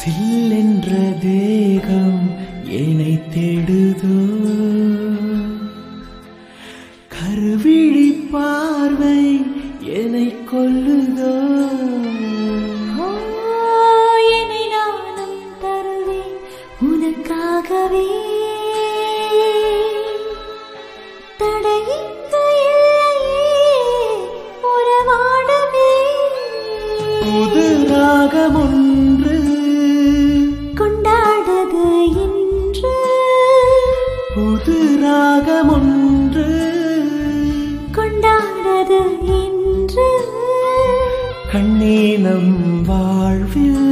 சில்லென்ற தேகம் என்னை தேடுதோ கருவிழி பார்வை என்னை கொல்லுதோ ஓ, என்னை நானும் தருவேன் உனக்காகவே தடையிங்கு இல்லையே உறவாடவே புது ராகம் ஒன்று கொண்டாடது இன்று புது ராகம் ஒன்று கொண்டாடது இன்று கண்ணே நம் வாழ்வில்